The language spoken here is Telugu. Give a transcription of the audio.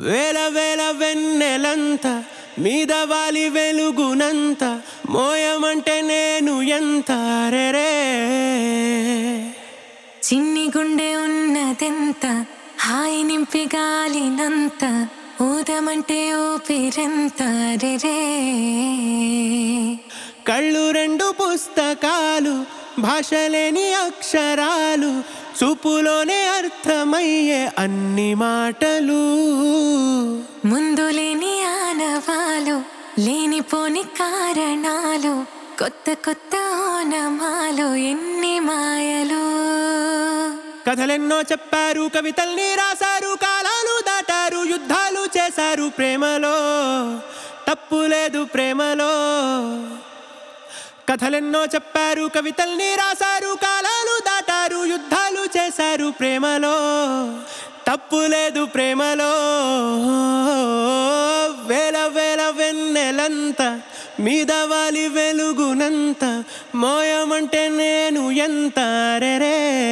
వేల వేల వెన్నెలంత మీద వాలి వెలుగునంత మోయమంటే నేను ఎంత రెరే చిన్ని గుండె ఉన్నదెంత హాయి నింపి గాలినంత ఊదమంటే ఊపిరెంత రెరే కళ్ళు రెండు పుస్తకాలు భాషలేని అక్షరాలు చూపులోనే అర్థమయ్యే అన్ని మాటలు ముందు లేని ఆనవాలు లేనిపోని కారణాలు కొత్త కొత్త ఓనమాలు ఎన్ని మాయలు కథలెన్నో చెప్పారు కవితల్ని రాశారు కాలాలు దాటారు యుద్ధాలు చేశారు ప్రేమలో తప్పు లేదు ప్రేమలో కథలెన్నో చెప్పారు కవితల్ని రాశారు కాలాలు దాటారు యుద్ధాలు చేశారు ప్రేమలో తప్పు లేదు ప్రేమలో వేల వేల వెన్నెలంత మీద వాలి వెలుగునంత మోయమంటే నేను ఎంత రెరే